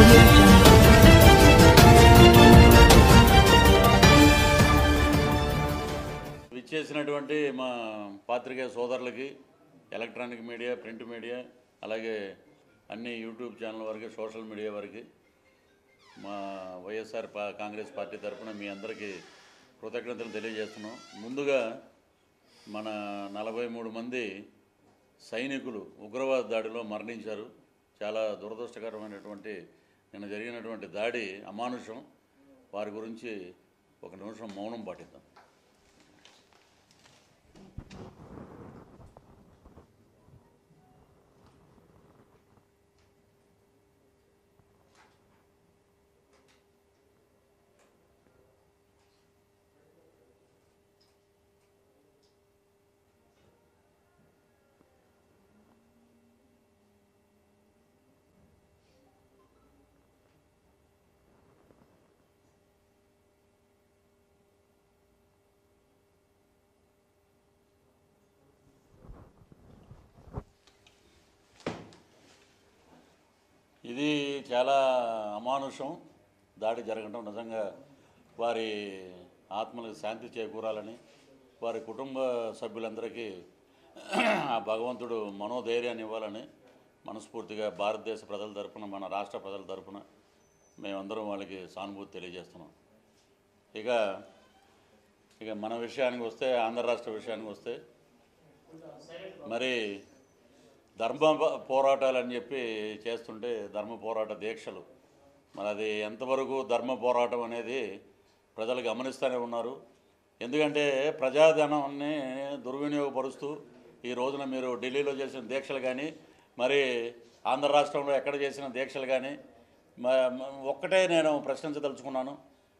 audio jungle. విచ్చేసినటువంటి మా పాత్రికేయ సోదరులకి ఎలక్ట్రానిక్ మీడియా ప్రింట్ మీడియా అలాగే అన్ని యూట్యూబ్ ఛానల్ వరకు సోషల్ మీడియా వరకు మా వైఎస్ఆర్ పా కాంగ్రెస్ పార్టీ తరఫున మీ అందరికీ కృతజ్ఞతలు తెలియజేస్తున్నాం ముందుగా మన నలభై మూడు మంది సైనికులు ఉగ్రవాద దాడిలో మరణించారు చాలా దురదృష్టకరమైనటువంటి నిన్న జరిగినటువంటి దాడి అమానుషం వారి గురించి ఒక నిమిషం మౌనం పాటిద్దాం ఇది చాలా అమానుషం దాడి జరగడం నిజంగా వారి ఆత్మలకు శాంతి చేకూరాలని వారి కుటుంబ సభ్యులందరికీ ఆ భగవంతుడు మనోధైర్యాన్ని ఇవ్వాలని మనస్ఫూర్తిగా భారతదేశ ప్రజల తరపున మన రాష్ట్ర ప్రజల తరపున మేమందరం వాళ్ళకి సానుభూతి తెలియజేస్తున్నాం ఇక ఇక మన విషయానికి వస్తే ఆంధ్ర రాష్ట్ర విషయానికి వస్తే మరి ధర్మ ప- పోరాటాలు అని చెప్పి చేస్తుంటే ధర్మ పోరాట దీక్షలు మరి అది ఎంతవరకు ధర్మ పోరాటం అనేది ప్రజలు గమనిస్తూనే ఉన్నారు ఎందుకంటే ప్రజాధనాన్ని దుర్వినియోగపరుస్తూ ఈ రోజున మీరు ఢిల్లీలో చేసిన దీక్షలు కానీ మరి ఆంధ్ర రాష్ట్రంలో ఎక్కడ చేసిన దీక్షలు కానీ మ- మ- ఒక్కటే నేను ప్రశ్నించదలుచుకున్నాను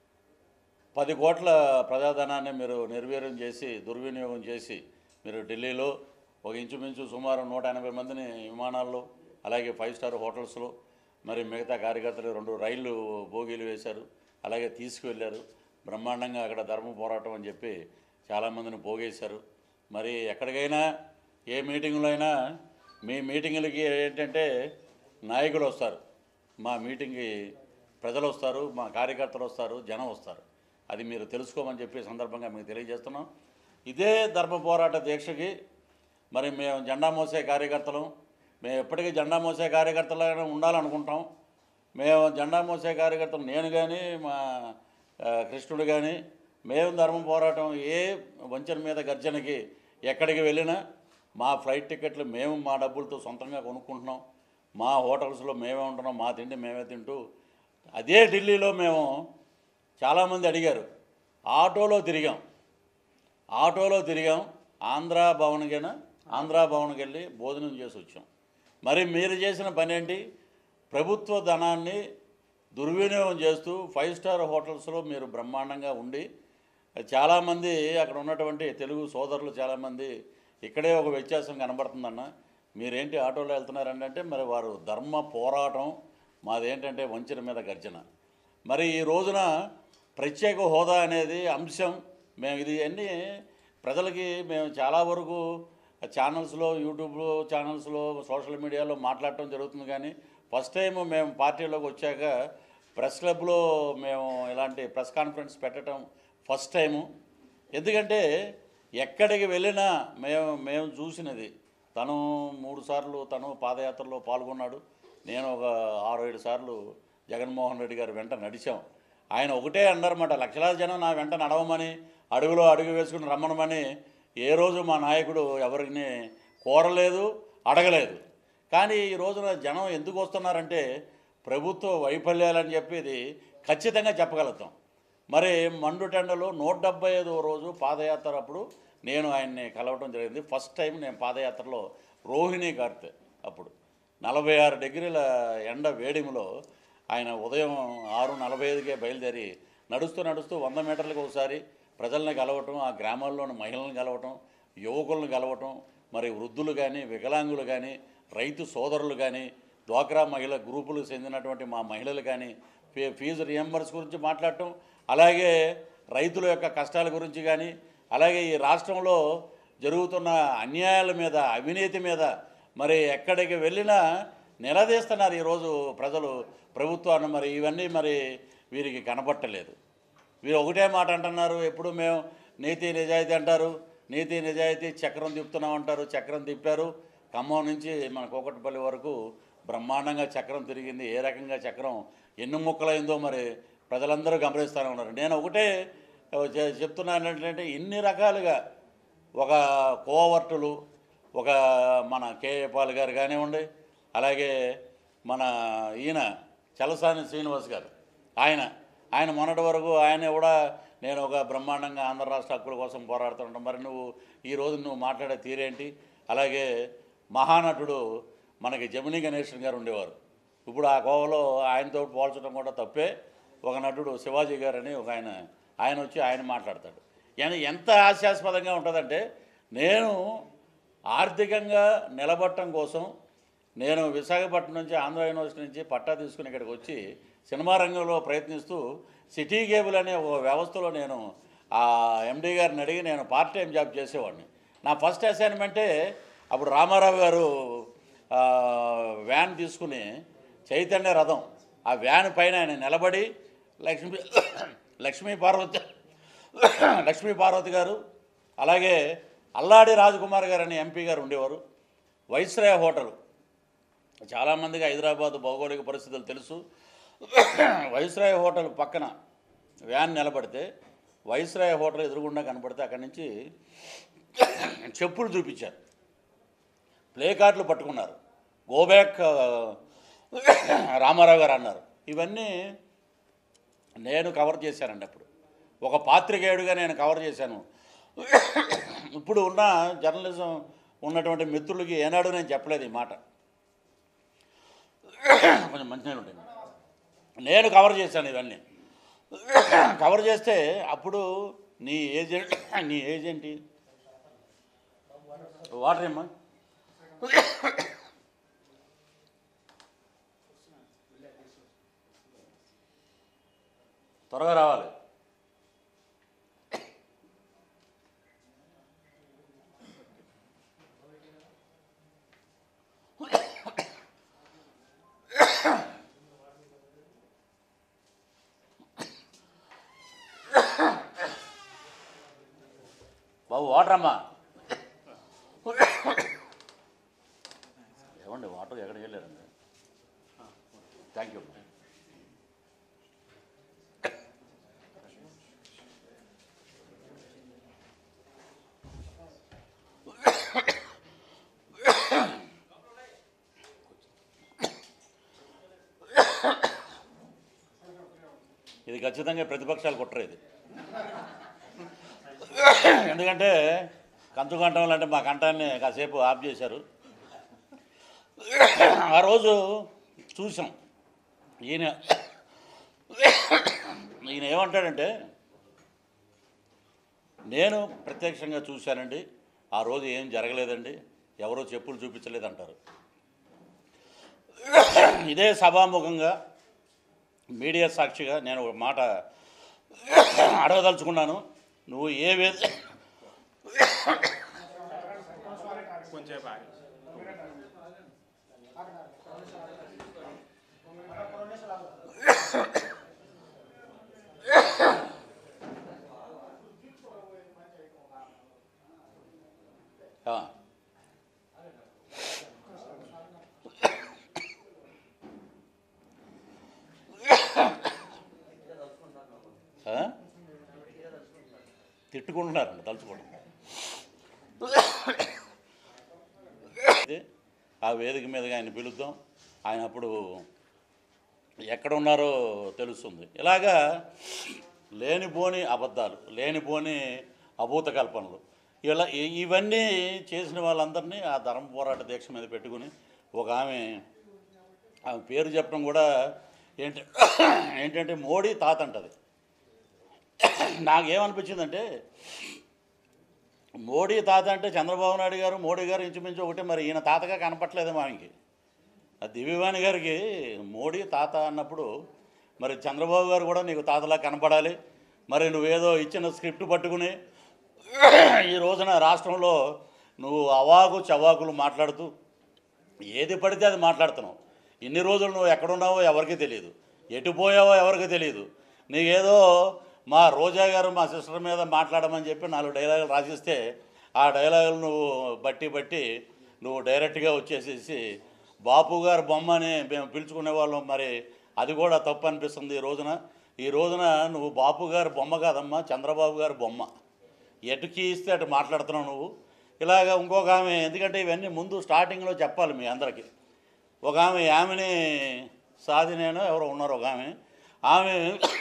పది కోట్ల ప్రజాధనాన్ని మీరు నిర్వీర్యం చేసి దుర్వినియోగం చేసి మీరు ఢిల్లీలో ఒక ఇంచుమించు సుమారు నూట ఎనభై మందిని విమానాల్లో అలాగే ఫైవ్ స్టార్ హోటల్స్లో మరి మిగతా కార్యకర్తలు రెండు రైళ్ళు బోగీలు వేశారు అలాగే తీసుకువెళ్ళారు బ్రహ్మాండంగా అక్కడ ధర్మ పోరాటం అని చెప్పి చాలామందిని పోగేశారు మరి ఎక్కడికైనా ఏ మీటింగులో అయినా మీ మీటింగులకి ఏంటంటే నాయకులు వస్తారు మా మీటింగ్కి ప్రజలు వస్తారు మా కార్యకర్తలు వస్తారు జనం వస్తారు అది మీరు తెలుసుకోమని చెప్పి సందర్భంగా మీకు తెలియజేస్తున్నాం ఇదే ధర్మ పోరాట దీక్షకి మరి మేము జెండా మోసే కార్యకర్తలు మేము ఎప్పటికీ జెండా మోసే కార్యకర్తలుగానే ఉండాలనుకుంటాం మేము జెండా మోసే కార్యకర్తలు నేను కానీ మా ఆ, కృష్ణుడు కానీ మేము ధర్మ పోరాటం ఏ వంచన మీద గర్జనకి ఎక్కడికి వెళ్ళినా మా ఫ్లైట్ టికెట్లు మేము మా డబ్బులతో సొంతంగా కొనుక్కుంటున్నాం మా హోటల్స్లో మేమే ఉంటున్నాం మా తిండి మేమే తింటూ అదే ఢిల్లీలో మేము చాలామంది అడిగారు ఆటోలో తిరిగాం ఆటోలో తిరిగాం ఆంధ్ర భవన్కైనా ఆంధ్ర భవన్కి వెళ్ళి భోజనం చేసి వచ్చాం మరి మీరు చేసిన పని ఏంటి ప్రభుత్వ ధనాన్ని దుర్వినియోగం చేస్తూ ఫైవ్ స్టార్ హోటల్స్లో మీరు బ్రహ్మాండంగా ఉండి చాలామంది అక్కడ ఉన్నటువంటి తెలుగు సోదరులు చాలామంది ఇక్కడే ఒక వ్యత్యాసం కనబడుతుందన్న మీరేంటి ఆటోలో వెళ్తున్నారంటే అంటే మరి వారు ధర్మ పోరాటం మాదేంటంటే వంచన మీద గర్జన మరి ఈ రోజున ప్రత్యేక హోదా అనేది అంశం మేము ఇది అన్నీ ప్రజలకి మేము చాలా వరకు ఛానల్స్లో యూట్యూబ్లో ఛానల్స్లో సోషల్ మీడియాలో మాట్లాడటం జరుగుతుంది కానీ ఫస్ట్ టైం మేము పార్టీలోకి వచ్చాక ప్రెస్ క్లబ్లో మేము ఇలాంటి ప్రెస్ కాన్ఫరెన్స్ పెట్టడం ఫస్ట్ టైము ఎందుకంటే ఎక్కడికి వెళ్ళినా మేము మేము చూసినది తను మూడు సార్లు తను పాదయాత్రలో పాల్గొన్నాడు నేను ఒక ఆరు ఏడు సార్లు జగన్మోహన్ రెడ్డి గారి వెంట నడిచాం ఆయన ఒకటే అన్నారన్నమాట లక్షలాది జనం నా వెంట నడవమని అడుగులో అడుగు వేసుకుని రమ్మనమని ఏ రోజు మా నాయకుడు ఎవరిని కోరలేదు అడగలేదు కానీ ఈ రోజున జనం ఎందుకు వస్తున్నారంటే ప్రభుత్వ వైఫల్యాలని చెప్పేది ఖచ్చితంగా చెప్పగలుగుతాం మరి మండుటెండలో నూట డెబ్బై ఐదో రోజు పాదయాత్ర అప్పుడు నేను ఆయన్ని కలవటం జరిగింది ఫస్ట్ టైం నేను పాదయాత్రలో రోహిణి కార్తె అప్పుడు నలభై ఆరు డిగ్రీల ఎండ వేడిమిలో ఆయన ఉదయం ఆరు నలభై ఐదుకే బయలుదేరి నడుస్తూ నడుస్తూ వంద మీటర్లకు ఒకసారి ప్రజల్ని కలవటం ఆ గ్రామాల్లోని మహిళలను కలవటం యువకులను కలవటం మరి వృద్ధులు కానీ వికలాంగులు కానీ రైతు సోదరులు కానీ డ్వాక్రా మహిళ గ్రూపులకు చెందినటువంటి మా మహిళలు కానీ ఫీ ఫీజు రియంబర్స్ గురించి మాట్లాడటం అలాగే రైతుల యొక్క కష్టాల గురించి కానీ అలాగే ఈ రాష్ట్రంలో జరుగుతున్న అన్యాయాల మీద అవినీతి మీద మరి ఎక్కడికి వెళ్ళినా నిలదీస్తున్నారు ఈరోజు ప్రజలు ప్రభుత్వాన్ని మరి ఇవన్నీ మరి వీరికి కనపట్టలేదు వీరు ఒకటే మాట అంటున్నారు ఎప్పుడు మేము నీతి నిజాయితీ అంటారు నీతి నిజాయితీ చక్రం తిప్పుతున్నాం అంటారు చక్రం తిప్పారు ఖమ్మం నుంచి మన కోకట్పల్లి వరకు బ్రహ్మాండంగా చక్రం తిరిగింది ఏ రకంగా చక్రం ఎన్ని ముక్కలైందో మరి ప్రజలందరూ గమనిస్తూనే ఉన్నారు నేను ఒకటే చె- చెప్తున్నాను ఏంటంటే ఇన్ని రకాలుగా ఒక కోవర్టులు ఒక మన కేఏ పాల్ గారు కానివ్వండి అలాగే మన ఈయన చలసాని శ్రీనివాస్ గారు ఆయన ఆయన మొన్నటి వరకు ఆయన కూడా నేను ఒక బ్రహ్మాండంగా ఆంధ్ర రాష్ట్ర హక్కుల కోసం పోరాడుతుంటాం మరి నువ్వు ఈ రోజు నువ్వు మాట్లాడే తీరేంటి అలాగే మహానటుడు మనకి జమినీ గణేషన్ గారు ఉండేవారు ఇప్పుడు ఆ కోవలో ఆయనతో పోల్చడం కూడా తప్పే ఒక నటుడు శివాజీ గారు అని ఒక ఆయన ఆయన వచ్చి ఆయన మాట్లాడతాడు ఆయన ఎంత హాస్యాస్పదంగా ఉంటుందంటే నేను ఆర్థికంగా నిలబడటం కోసం నేను విశాఖపట్నం నుంచి ఆంధ్ర యూనివర్సిటీ నుంచి పట్టా తీసుకుని ఇక్కడికి వచ్చి సినిమా రంగంలో ప్రయత్నిస్తూ సిటీ కేబుల్ అనే ఒక వ్యవస్థలో నేను ఆ ఎండీ గారిని అడిగి నేను పార్ట్ టైం జాబ్ చేసేవాడిని నా ఫస్ట్ అసైన్మెంటే అప్పుడు రామారావు గారు ఆ, వ్యాన్ తీసుకుని చైతన్య రథం ఆ వ్యాన్ పైన ఆయన నిలబడి లక్ష్మీ లక్ష్మీ పార్వతి లక్ష్మీ పార్వతి గారు అలాగే అల్లాడి రాజకుమార్ గారు అనే ఎంపీ గారు ఉండేవారు వైస్రాయ హోటల్ చాలామందికి హైదరాబాద్ భౌగోళిక పరిస్థితులు తెలుసు వైస్రాయ్ హోటల్ పక్కన వ్యాన్ నిలబడితే వైస్రాయ్ హోటల్ ఎదురుగుండా కనబడితే అక్కడి నుంచి చెప్పులు చూపించారు ప్లే కార్డులు పట్టుకున్నారు గోబ్యాక్ రామారావు గారు అన్నారు ఇవన్నీ నేను కవర్ చేశానండి అప్పుడు ఒక పాత్రికేయుడిగా నేను కవర్ చేశాను ఇప్పుడు ఉన్న జర్నలిజం ఉన్నటువంటి మిత్రులకి ఏనాడు నేను చెప్పలేదు ఈ మాట కొంచెం మంచిగా ఉంటుంది నేను కవర్ చేశాను ఇవన్నీ కవర్ చేస్తే అప్పుడు నీ ఏజెంట్ నీ ఏజెంట్ వాటర్ ఏమ్మా త్వరగా రావాలి బాబు వాటర్ అమ్మా ఏమండి వాటర్ ఎక్కడికి వెళ్ళారండి థ్యాంక్ యూ ఇది ఖచ్చితంగా ప్రతిపక్షాలు కుట్రేది ఎందుకంటే కంచు కంఠంలో అంటే మా కంఠాన్ని కాసేపు ఆఫ్ చేశారు ఆ రోజు చూసాం ఈయన ఈయన ఏమంటాడంటే నేను ప్రత్యక్షంగా చూశానండి ఆ రోజు ఏం జరగలేదండి ఎవరో చెప్పులు చూపించలేదంటారు ఇదే సభాముఖంగా మీడియా సాక్షిగా నేను ఒక మాట అడగదలుచుకున్నాను నువ్వు ఏ వేద కొంచెం ఆగి. ఆ. ఆ? తిట్టుకుంటున్నారండి తలుచుకోవడం అయితే ఆ వేదిక మీదుగా ఆయన పిలుద్దాం ఆయన అప్పుడు ఎక్కడ ఉన్నారో తెలుస్తుంది ఇలాగా లేనిపోని అబద్ధాలు లేనిపోని అభూత కల్పనలు ఇలా ఇ- ఇవన్నీ చేసిన వాళ్ళందరినీ ఆ ధర్మ పోరాట దీక్ష మీద పెట్టుకుని ఒక ఆమె ఆమె పేరు చెప్పడం కూడా ఏంటి ఏంటంటే మోడీ తాత అంటది నాకేమనిపించిందంటే మోడీ తాత అంటే చంద్రబాబు నాయుడు గారు మోడీ గారు ఇంచుమించు ఒకటే మరి ఈయన తాతగా కనపట్లేదు మాకి ఆ దివ్యవాణి గారికి మోడీ తాత అన్నప్పుడు మరి చంద్రబాబు గారు కూడా నీకు తాతలా కనపడాలి మరి నువ్వేదో ఇచ్చిన స్క్రిప్ట్ పట్టుకుని ఈ రోజున రాష్ట్రంలో నువ్వు అవాకు చవాకులు మాట్లాడుతూ ఏది పడితే అది మాట్లాడుతున్నావు ఇన్ని రోజులు నువ్వు ఎక్కడున్నావో ఎవరికీ తెలియదు ఎటు పోయావో ఎవరికీ తెలియదు నీకేదో మా రోజా గారు మా సిస్టర్ మీద మాట్లాడమని చెప్పి నాలుగు డైలాగులు రాసిస్తే ఆ డైలాగులు నువ్వు బట్టి బట్టి నువ్వు డైరెక్ట్గా వచ్చేసేసి బాపు గారు బొమ్మ అని మేము పిలుచుకునే వాళ్ళం మరి అది కూడా తప్పు అనిపిస్తుంది ఈ రోజున ఈ రోజున నువ్వు బాపు గారి బొమ్మ కాదమ్మా చంద్రబాబు గారి బొమ్మ ఎటుకి ఇస్తే అటు మాట్లాడుతున్నావు నువ్వు ఇలాగ ఇంకొక ఆమె ఎందుకంటే ఇవన్నీ ముందు స్టార్టింగ్లో చెప్పాలి మీ అందరికీ ఒక ఆమె ఆమెని సాధినేనో ఎవరో ఉన్నారు ఒక ఆమె ఆమె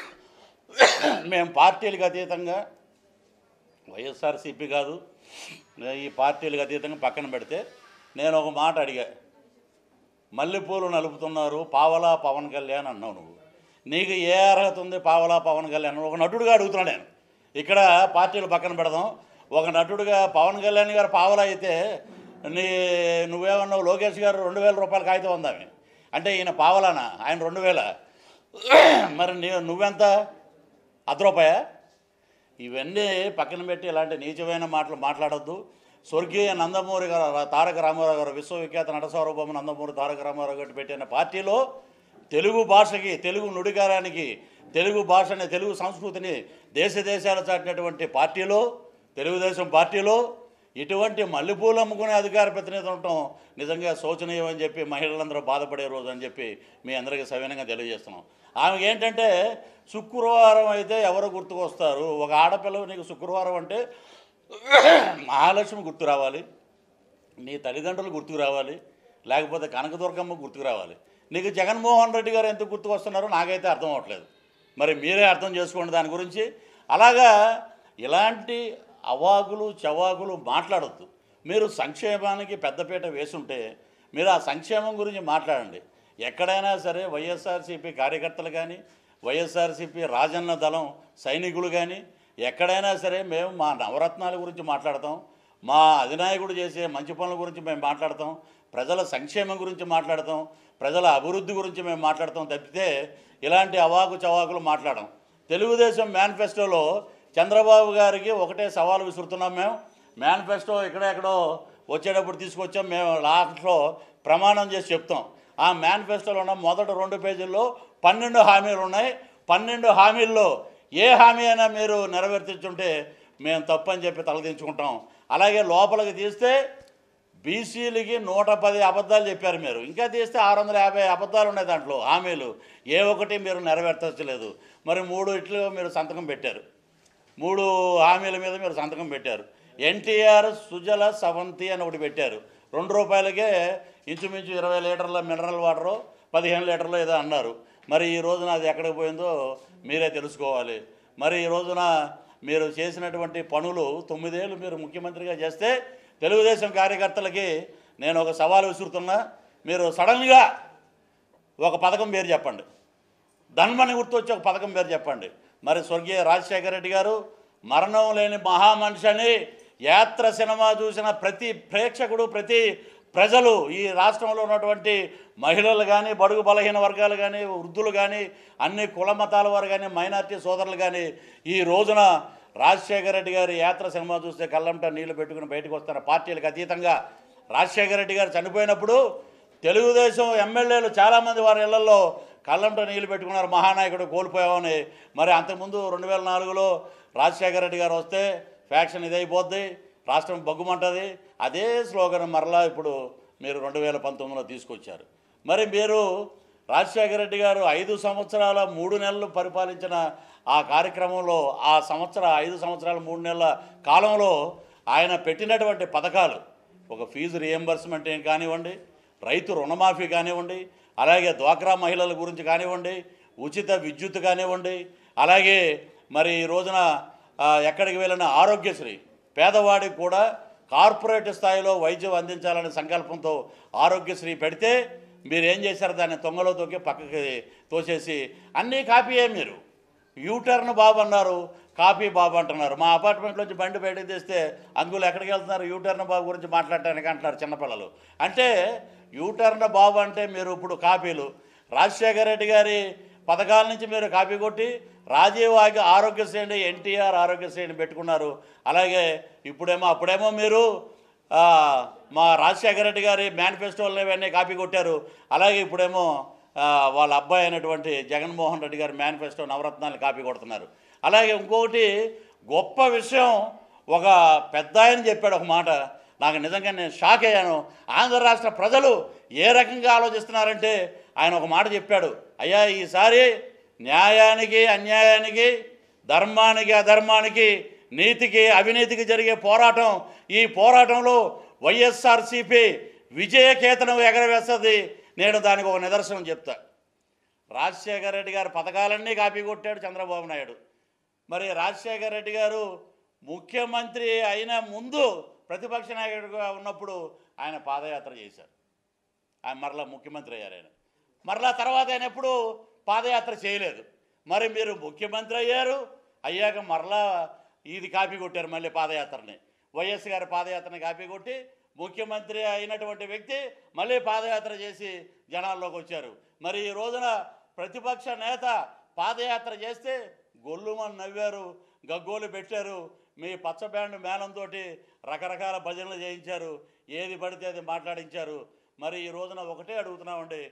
మేము పార్టీలకు అతీతంగా వైఎస్ఆర్సీపీ కాదు ఈ పార్టీలకు అతీతంగా పక్కన పెడితే నేను ఒక మాట అడిగా మల్లెపూలు నలుపుతున్నారు పావలా పవన్ కళ్యాణ్ అన్నావు నువ్వు నీకు ఏ అర్హత ఉంది పావలా పవన్ కళ్యాణ్ ఒక నటుడుగా అడుగుతున్నా నేను ఇక్కడ పార్టీలు పక్కన పెడదాం ఒక నటుడుగా పవన్ కళ్యాణ్ గారు పావలా అయితే నీ నువ్వేమన్నావు లోకేష్ గారు రెండు వేల రూపాయల కాగితం ఉందామె అంటే ఈయన పావలానా ఆయన రెండు వేల మరి నీ నువ్వెంత అర్ధ రూపాయా ఇవన్నీ పక్కన పెట్టి ఇలాంటి నీచమైన మాటలు మాట్లాడొద్దు స్వర్గీయ నందమూరి గారు తారక రామారావు గారు విశ్వవిఖ్యాత నట సార్వభౌమ నందమూరి తారక రామారావు గారు పెట్టిన పార్టీలో తెలుగు భాషకి తెలుగు నుడికారానికి తెలుగు భాషని తెలుగు సంస్కృతిని దేశ దేశాలు చాటినటువంటి పార్టీలో తెలుగుదేశం పార్టీలో ఇటువంటి మల్లెపూలు అమ్ముకునే అధికార ప్రతినిధి ఉండటం నిజంగా శోచనీయం అని చెప్పి మహిళలందరూ బాధపడే రోజు అని చెప్పి మీ అందరికీ సవినంగా తెలియజేస్తున్నాం ఆమెకి ఏంటంటే శుక్రవారం అయితే ఎవరు గుర్తుకొస్తారు ఒక ఆడపిల్ల నీకు శుక్రవారం అంటే మహాలక్ష్మి గుర్తు రావాలి నీ తల్లిదండ్రులు గుర్తుకు రావాలి లేకపోతే కనకదుర్గమ్మ గుర్తుకు రావాలి నీకు జగన్మోహన్ రెడ్డి గారు ఎందుకు గుర్తుకు వస్తున్నారో నాకైతే అర్థం అవ్వట్లేదు మరి మీరే అర్థం చేసుకోండి దాని గురించి అలాగా ఇలాంటి అవాకులు చవాకులు మాట్లాడొద్దు మీరు సంక్షేమానికి పెద్దపీట వేసుంటే మీరు ఆ సంక్షేమం గురించి మాట్లాడండి ఎక్కడైనా సరే వైఎస్ఆర్సీపీ కార్యకర్తలు కానీ వైఎస్ఆర్సీపీ రాజన్న దళం సైనికులు కానీ ఎక్కడైనా సరే మేము మా నవరత్నాల గురించి మాట్లాడతాం మా అధినాయకుడు చేసే మంచి పనుల గురించి మేము మాట్లాడతాం ప్రజల సంక్షేమం గురించి మాట్లాడతాం ప్రజల అభివృద్ధి గురించి మేము మాట్లాడతాం తప్పితే ఇలాంటి అవాకు చవాకులు మాట్లాడడం తెలుగుదేశం మేనిఫెస్టోలో చంద్రబాబు గారికి ఒకటే సవాలు విసురుతున్నాం మేము మేనిఫెస్టో ఎక్కడెక్కడో వచ్చేటప్పుడు తీసుకొచ్చాం మేము లాస్ట్లో ప్రమాణం చేసి చెప్తాం ఆ మేనిఫెస్టోలో ఉన్న మొదటి రెండు పేజీల్లో పన్నెండు హామీలు ఉన్నాయి పన్నెండు హామీల్లో ఏ హామీ అయినా మీరు నెరవేర్చుంటే మేము తప్పని చెప్పి తలదించుకుంటాం అలాగే లోపలికి తీస్తే బీసీలకి నూట పది అబద్ధాలు చెప్పారు మీరు ఇంకా తీస్తే ఆరు వందల యాభై అబద్ధాలు ఉన్నాయి దాంట్లో హామీలు ఏ ఒక్కటి మీరు నెరవేర్చలేదు మరి మూడు ఇట్లు మీరు సంతకం పెట్టారు మూడు హామీల మీద మీరు సంతకం పెట్టారు ఎన్టీఆర్ సుజల సవంతి అని ఒకటి పెట్టారు రెండు రూపాయలకే ఇంచుమించు ఇరవై లీటర్ల మినరల్ వాటరు పదిహేను లీటర్లు ఏదో అన్నారు మరి ఈ రోజున అది ఎక్కడికి పోయిందో మీరే తెలుసుకోవాలి మరి ఈ రోజున మీరు చేసినటువంటి పనులు తొమ్మిదేళ్ళు మీరు ముఖ్యమంత్రిగా చేస్తే తెలుగుదేశం కార్యకర్తలకి నేను ఒక సవాల్ విసురుతున్నా మీరు సడన్గా ఒక పథకం పేరు చెప్పండి ధన్మని గుర్తొచ్చి ఒక పథకం పేరు చెప్పండి మరి స్వర్గీయ రాజశేఖర రెడ్డి గారు మరణం లేని మహామనిషి అని యాత్ర సినిమా చూసిన ప్రతి ప్రేక్షకుడు ప్రతి ప్రజలు ఈ రాష్ట్రంలో ఉన్నటువంటి మహిళలు కానీ బడుగు బలహీన వర్గాలు కానీ వృద్ధులు కానీ అన్ని కుల మతాల వారు కానీ మైనార్టీ సోదరులు కానీ ఈ రోజున రాజశేఖర రెడ్డి గారి యాత్ర సినిమా చూస్తే కళ్ళంట నీళ్లు పెట్టుకుని బయటకు వస్తున్న పార్టీలకు అతీతంగా రాజశేఖర రెడ్డి గారు చనిపోయినప్పుడు తెలుగుదేశం ఎమ్మెల్యేలు చాలామంది వారి ఇళ్లలో కళ్ళంట నీళ్లు పెట్టుకున్నారు మహానాయకుడు కోల్పోయామని మరి అంతకుముందు రెండు వేల నాలుగులో రాజశేఖర రెడ్డి గారు వస్తే ఫ్యాక్షన్ ఇదైపోద్ది రాష్ట్రం బగ్గుమంటుంది అదే స్లోగన్ మరలా ఇప్పుడు మీరు రెండు వేల పంతొమ్మిదిలో తీసుకొచ్చారు మరి మీరు రాజశేఖర రెడ్డి గారు ఐదు సంవత్సరాల మూడు నెలలు పరిపాలించిన ఆ కార్యక్రమంలో ఆ సంవత్సర ఐదు సంవత్సరాల మూడు నెలల కాలంలో ఆయన పెట్టినటువంటి పథకాలు ఒక ఫీజు రియంబర్స్మెంట్ ఏం కానివ్వండి రైతు రుణమాఫీ కానివ్వండి అలాగే డ్వాక్రా మహిళల గురించి కానివ్వండి ఉచిత విద్యుత్ కానివ్వండి అలాగే మరి ఈ రోజున ఆ, ఎక్కడికి వెళ్ళిన ఆరోగ్యశ్రీ పేదవాడికి కూడా కార్పొరేట్ స్థాయిలో వైద్యం అందించాలనే సంకల్పంతో ఆరోగ్యశ్రీ పెడితే మీరు ఏం చేశారు దాన్ని తొంగలో తొక్కి పక్కకి తోసేసి అన్నీ కాపీయే మీరు యూటర్న్ బాబు అన్నారు కాపీ బాబు అంటున్నారు మా అపార్ట్మెంట్లోంచి బండి బయటకు తెస్తే అంగులు ఎక్కడికి వెళ్తున్నారు యూటర్న్ బాబు గురించి మాట్లాడటానికి అంటున్నారు చిన్నపిల్లలు అంటే యూటర్న్ బాబు అంటే మీరు ఇప్పుడు కాపీలు రాజశేఖర రెడ్డి గారి పథకాల నుంచి మీరు కాపీ కొట్టి రాజీవ్ ఆగి ఆరోగ్యశ్రేణి ఎన్టీఆర్ ఆరోగ్యశ్రేణి పెట్టుకున్నారు అలాగే ఇప్పుడేమో అప్పుడేమో మీరు ఆ, మా రాజశేఖర రెడ్డి గారి మేనిఫెస్టోలను ఇవన్నీ కాపీ కొట్టారు అలాగే ఇప్పుడేమో ఆ, వాళ్ళ అబ్బాయి అయినటువంటి జగన్మోహన్ రెడ్డి గారి మేనిఫెస్టో నవరత్నాలు కాపీ కొడుతున్నారు అలాగే ఇంకొకటి గొప్ప విషయం ఒక పెద్ద ఆయన చెప్పాడు ఒక మాట నాకు నిజంగా నేను షాక్ అయ్యాను ఆంధ్ర రాష్ట్ర ప్రజలు ఏ రకంగా ఆలోచిస్తున్నారంటే ఆయన ఒక మాట చెప్పాడు అయ్యా ఈసారి న్యాయానికి అన్యాయానికి ధర్మానికి అధర్మానికి నీతికి అవినీతికి జరిగే పోరాటం ఈ పోరాటంలో వైఎస్ఆర్సీపీ విజయకేతనం ఎగరవేస్తుంది నేను దానికి ఒక నిదర్శనం చెప్తా రాజశేఖర రెడ్డి గారి పథకాలన్నీ కాపీ కొట్టాడు చంద్రబాబు నాయుడు మరి రాజశేఖర రెడ్డి గారు ముఖ్యమంత్రి అయిన ముందు ప్రతిపక్ష నాయకుడిగా ఉన్నప్పుడు ఆయన పాదయాత్ర చేశారు ఆయన మరలా ముఖ్యమంత్రి అయ్యారు ఆయన మరలా తర్వాత ఆయన ఎప్పుడు పాదయాత్ర చేయలేదు మరి మీరు ముఖ్యమంత్రి అయ్యారు అయ్యాక మరలా ఇది కాపీ కొట్టారు మళ్ళీ పాదయాత్రని వైఎస్ గారి పాదయాత్రని కాపీ కొట్టి ముఖ్యమంత్రి అయినటువంటి వ్యక్తి మళ్ళీ పాదయాత్ర చేసి జనాల్లోకి వచ్చారు మరి ఈ రోజున ప్రతిపక్ష నేత పాదయాత్ర చేస్తే గొల్లుమని నవ్వారు గగ్గోలు పెట్టారు మీ పచ్చ బ్యాండ్ మేళంతో రకరకాల భజనలు చేయించారు ఏది పడితే అది మాట్లాడించారు మరి ఈ రోజున ఒకటే అడుగుతున్నామండి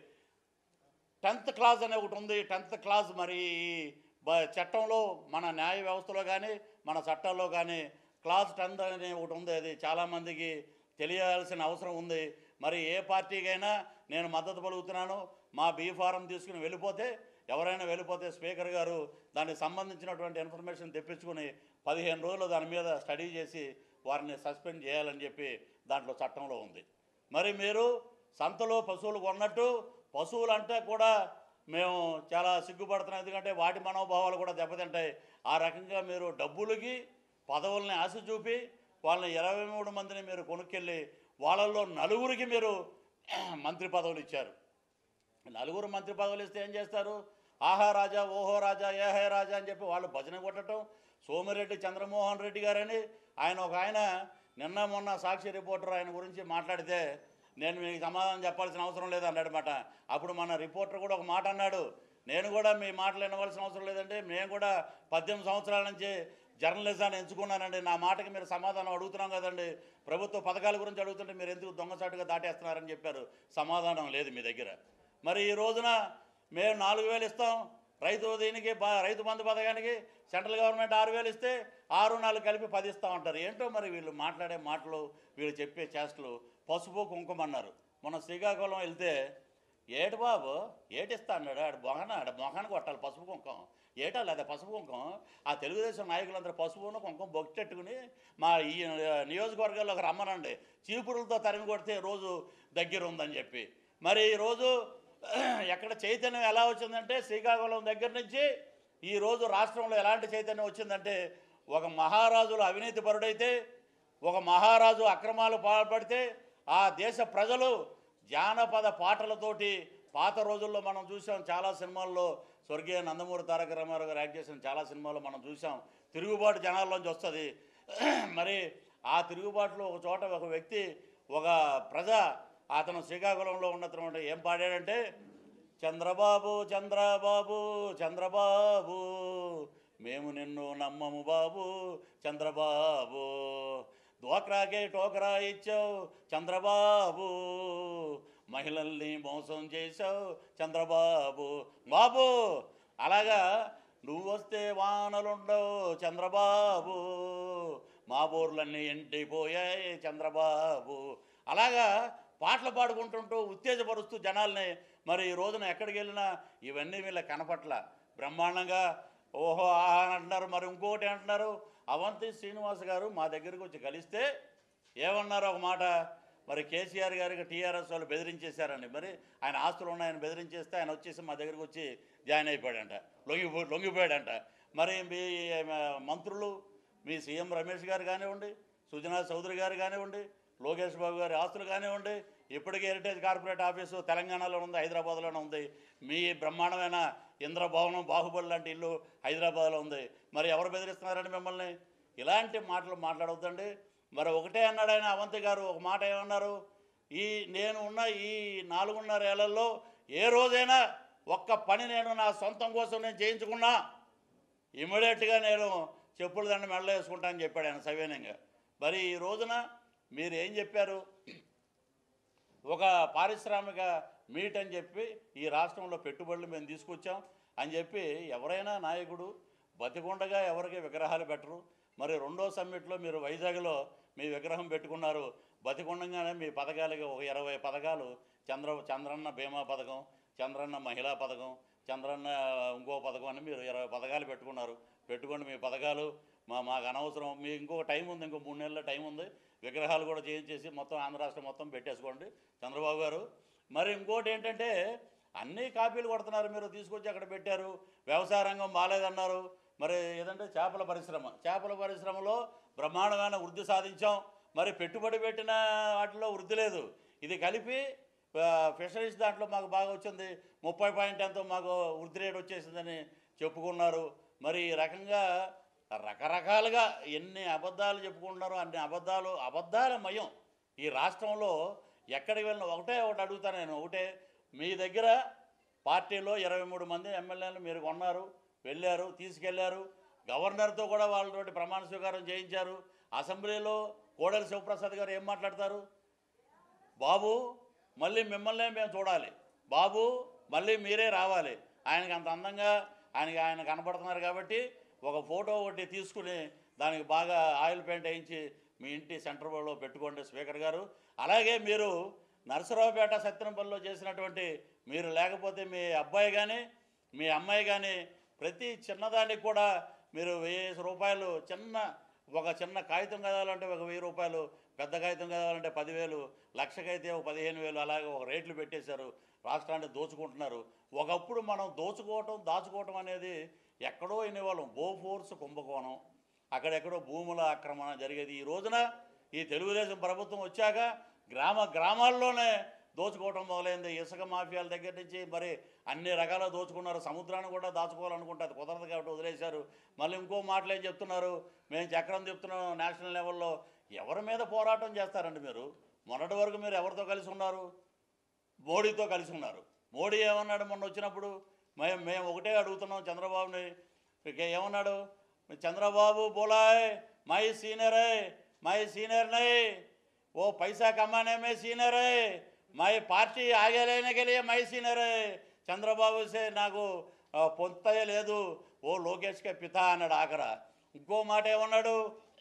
టెన్త్ క్లాస్ అనే ఒకటి ఉంది టెన్త్ క్లాస్ మరి ఈ బ- చట్టంలో మన న్యాయ వ్యవస్థలో కానీ మన చట్టాల్లో కానీ క్లాస్ టెన్త్ అనే ఒకటి ఉంది అది చాలామందికి తెలియాల్సిన అవసరం ఉంది మరి ఏ పార్టీకైనా నేను మద్దతు పలుకుతున్నాను మా బీ ఫారం తీసుకుని వెళ్ళిపోతే ఎవరైనా వెళ్ళిపోతే స్పీకర్ గారు దానికి సంబంధించినటువంటి ఇన్ఫర్మేషన్ తెప్పించుకుని పదిహేను రోజులు దాని మీద స్టడీ చేసి వారిని సస్పెండ్ చేయాలని చెప్పి దాంట్లో చట్టంలో ఉంది మరి మీరు సంతలో పశువులు కొన్నట్టు పశువులు అంటే కూడా మేము చాలా సిగ్గుపడుతున్నాం ఎందుకంటే వాటి మనోభావాలు కూడా దెబ్బతింటాయి ఆ రకంగా మీరు డబ్బులకి పదవుల్ని ఆశ చూపి వాళ్ళని ఇరవై మూడు మందిని మీరు కొనుక్కెళ్ళి వాళ్ళల్లో నలుగురికి మీరు మంత్రి పదవులు ఇచ్చారు నలుగురు మంత్రి పదవులు ఇస్తే ఏం చేస్తారు ఆహా రాజా ఓహో రాజా ఏహే రాజా అని చెప్పి వాళ్ళు భజన కొట్టడం సోమిరెడ్డి చంద్రమోహన్ రెడ్డి గారని ఆయన ఒక ఆయన నిన్న మొన్న సాక్షి రిపోర్టర్ ఆయన గురించి మాట్లాడితే నేను మీకు సమాధానం చెప్పాల్సిన అవసరం లేదు అన్నాడనమాట అప్పుడు మన రిపోర్టర్ కూడా ఒక మాట అన్నాడు నేను కూడా మీ మాటలు వినవలసిన అవసరం లేదండి నేను కూడా పద్దెనిమిది సంవత్సరాల నుంచి జర్నలిజాన్ని ఎంచుకున్నానండి నా మాటకి మీరు సమాధానం అడుగుతున్నాం కదండి ప్రభుత్వ పథకాల గురించి అడుగుతుంటే మీరు ఎందుకు దొంగచాటుగా దాటేస్తున్నారని చెప్పారు సమాధానం లేదు మీ దగ్గర మరి ఈ రోజున మేము నాలుగు వేలు ఇస్తాం రైతు దీనికి బ- రైతు బంధు పథకానికి సెంట్రల్ గవర్నమెంట్ ఆరు వేలు ఇస్తే ఆరు నాలుగు కలిపి పది ఇస్తాం అంటారు ఏంటో మరి వీళ్ళు మాట్లాడే మాటలు వీళ్ళు చెప్పే చేష్టలు పసుపు కుంకుమ అన్నారు మొన్న శ్రీకాకుళం వెళ్తే ఏటి బాబు ఏటిస్తా అన్నాడు ఆడు మొహన ఆడ మొహాన్ని కొట్టాలి పసుపు కుంకం ఏటా లేదా పసుపు కుంకం ఆ తెలుగుదేశం నాయకులందరూ పసుపును కుంకం బొక్కెట్టుకుని మా ఈ నియోజకవర్గాల్లోకి రమ్మనండి చీపురులతో తరిమి కొడితే రోజు దగ్గర ఉందని చెప్పి మరి ఈరోజు ఎక్కడ చైతన్యం ఎలా వచ్చిందంటే శ్రీకాకుళం దగ్గర నుంచి ఈ రోజు రాష్ట్రంలో ఎలాంటి చైతన్యం వచ్చిందంటే ఒక మహారాజులు అవినీతి పరుడైతే ఒక మహారాజు అక్రమాలు పాల్పడితే ఆ దేశ ప్రజలు జానపద పాటలతోటి పాత రోజుల్లో మనం చూసాం చాలా సినిమాల్లో స్వర్గీయ నందమూరి తారక రామారావు గారు యాక్ట్ చేసిన చాలా సినిమాల్లో మనం చూసాం తిరుగుబాటు జనాల్లోంచి వస్తుంది మరి ఆ తిరుగుబాటులో ఒక చోట ఒక వ్యక్తి ఒక ప్రజ అతను శ్రీకాకుళంలో ఉన్నటువంటి ఏం పాడాడంటే చంద్రబాబు చంద్రబాబు చంద్రబాబు మేము నిన్ను నమ్మము బాబు చంద్రబాబు డ్వాక్రాకే టోకరా ఇచ్చావు చంద్రబాబు మహిళల్ని మోసం చేశావు చంద్రబాబు బాబు అలాగా నువ్వు వస్తే వానలుండవు చంద్రబాబు మా బోర్లన్నీ ఎండిపోయాయి చంద్రబాబు అలాగా పాటలు పాడుకుంటుంటూ ఉత్తేజపరుస్తూ జనాల్ని మరి ఈ రోజున ఎక్కడికి వెళ్ళినా ఇవన్నీ వీళ్ళకి కనపట్ల బ్రహ్మాండంగా ఓహో ఆహా అని అంటున్నారు మరి ఇంకోటి అంటున్నారు అవంతి శ్రీనివాస్ గారు మా దగ్గరికి వచ్చి కలిస్తే ఏమన్నారు ఒక మాట మరి కేసీఆర్ గారికి టీఆర్ఎస్ వాళ్ళు బెదిరించేశారండి మరి ఆయన ఆస్తులు ఉన్నాయని బెదిరించేస్తే ఆయన వచ్చేసి మా దగ్గరికి వచ్చి జాయిన్ అయిపోయాడంట లొంగిపో లొంగిపోయాడంట మరి మీ ఆ, మంత్రులు మీ సీఎం రమేష్ గారు కానివ్వండి సుజనా చౌదరి గారు కానివ్వండి లోకేష్ బాబు గారి ఆస్తులు కానివ్వండి ఇప్పటికే హెరిటేజ్ కార్పొరేట్ ఆఫీసు తెలంగాణలో ఉంది హైదరాబాద్లోనే ఉంది మీ బ్రహ్మాండమైన ఇంద్రభవనం బాహుబలి లాంటి ఇల్లు హైదరాబాద్లో ఉంది మరి ఎవరు బెదిరిస్తున్నారండి మిమ్మల్ని ఇలాంటి మాటలు మాట్లాడవద్దండి మరి ఒకటే అన్నాడు ఆయన అవంతి గారు ఒక మాట ఏమన్నారు ఈ నేను ఉన్న ఈ నాలుగున్నర ఏళ్లలో ఏ రోజైనా ఒక్క పని నేను నా సొంతం కోసం నేను చేయించుకున్నా ఇమ్మీడియట్గా నేను చెప్పుల దండ మెడలో వేసుకుంటానని చెప్పాడు ఆయన సవినయంగా మరి ఈ రోజున మీరు ఏం చెప్పారు ఒక పారిశ్రామిక మీట్ అని చెప్పి ఈ రాష్ట్రంలో పెట్టుబడులు మేము తీసుకొచ్చాం అని చెప్పి ఎవరైనా నాయకుడు బతికుండగా ఎవరికి విగ్రహాలు పెట్టరు మరి రెండో సమ్మిట్లో మీరు వైజాగ్లో మీ విగ్రహం పెట్టుకున్నారు బతికుండగానే మీ పథకాలకి ఒక ఇరవై పథకాలు చంద్ర చంద్రన్న బీమా పథకం చంద్రన్న మహిళా పథకం చంద్రన్న ఇంకో పథకం అని మీరు ఇరవై పథకాలు పెట్టుకున్నారు పెట్టుకోండి మీ పథకాలు మా మాకు అనవసరం మీ ఇంకో టైం ఉంది ఇంకో మూడు నెలల టైం ఉంది విగ్రహాలు కూడా చేయించేసి మొత్తం ఆంధ్ర రాష్ట్రం మొత్తం పెట్టేసుకోండి చంద్రబాబు గారు మరి ఇంకోటి ఏంటంటే అన్ని కాపీలు కొడుతున్నారు మీరు తీసుకొచ్చి అక్కడ పెట్టారు వ్యవసాయ రంగం బాగాలేదన్నారు మరి ఏదంటే చేపల పరిశ్రమ చేపల పరిశ్రమలో బ్రహ్మాండమైన వృద్ధి సాధించాం మరి పెట్టుబడి పెట్టిన వాటిలో వృద్ధి లేదు ఇది కలిపి ఆ, ఫిషరీస్ దాంట్లో మాకు బాగా వచ్చింది ముప్పై పాయింట్ ఎంతో మాకు వృద్ధి రేట్ వచ్చేసిందని చెప్పుకున్నారు మరి ఈ రకంగా రకరకాలుగా ఎన్ని అబద్ధాలు చెప్పుకుంటున్నారో అన్ని అబద్ధాలు అబద్ధాల మయం ఈ రాష్ట్రంలో ఎక్కడికి వెళ్ళినా ఒకటే ఒకటి అడుగుతాను నేను ఒకటే మీ దగ్గర పార్టీలో ఇరవై మూడు మంది ఎమ్మెల్యేలు మీరు కొన్నారు వెళ్ళారు తీసుకెళ్లారు గవర్నర్తో కూడా వాళ్ళతోటి ప్రమాణ స్వీకారం చేయించారు అసెంబ్లీలో కోడెల శివప్రసాద్ గారు ఏం మాట్లాడతారు బాబు మళ్ళీ మిమ్మల్నే మేము చూడాలి బాబు మళ్ళీ మీరే రావాలి ఆయనకి అంత అందంగా ఆయనకి ఆయన కనపడుతున్నారు కాబట్టి ఒక ఫోటో ఒకటి తీసుకుని దానికి బాగా ఆయిల్ పెయింట్ వేయించి మీ ఇంటి సెంటర్ లో పెట్టుకోండి స్పీకర్ గారు అలాగే మీరు నరసరావుపేట సత్యనపల్లిలో చేసినటువంటి మీరు లేకపోతే మీ అబ్బాయి కానీ మీ అమ్మాయి కానీ ప్రతి చిన్నదానికి కూడా మీరు వెయ్యి రూపాయలు చిన్న ఒక చిన్న కాగితం కదాలంటే ఒక వెయ్యి రూపాయలు పెద్ద కాగితం కదాలంటే పదివేలు లక్షకైతే ఒక పదిహేను వేలు అలాగే ఒక రేట్లు పెట్టేశారు రాష్ట్రాన్ని దోచుకుంటున్నారు ఒకప్పుడు మనం దోచుకోవటం దాచుకోవటం అనేది ఎక్కడో ఇనేవాళ్ళం బోఫోర్స్ కుంభకోణం అక్కడెక్కడో భూముల ఆక్రమణ జరిగేది ఈ రోజున ఈ తెలుగుదేశం ప్రభుత్వం వచ్చాక గ్రామ గ్రామాల్లోనే దోచుకోవటం మొదలైంది ఇసుక మాఫియాల దగ్గర నుంచి మరి అన్ని రకాల దోచుకున్నారు సముద్రాన్ని కూడా దాచుకోవాలనుకుంటే అది కుదరదు కాబట్టి వదిలేశారు మళ్ళీ ఇంకో మాటలు ఏం చెప్తున్నారు మేము చక్రం చెప్తున్నాం నేషనల్ లెవెల్లో ఎవరి మీద పోరాటం చేస్తారండి మీరు మొన్నటి వరకు మీరు ఎవరితో కలిసి ఉన్నారు మోడీతో కలిసి ఉన్నారు మోడీ ఏమన్నాడు మొన్న వచ్చినప్పుడు మేము మేము ఒకటే అడుగుతున్నాం చంద్రబాబుని ఇక ఏమన్నాడు చంద్రబాబు బోలాయ్ మై సీనియర్ है మై సీనియర్ नहीं वो पैसा कमाने में सीनियर है मैं पार्टी आगे लेने के लिए मैं सीनियर है చంద్రబాబు సే నాకు ఆ, పొంతయే లేదు ఓ లోకేష్కే పిత అన్నాడు ఆఖర ఇంకో మాట ఏమన్నాడు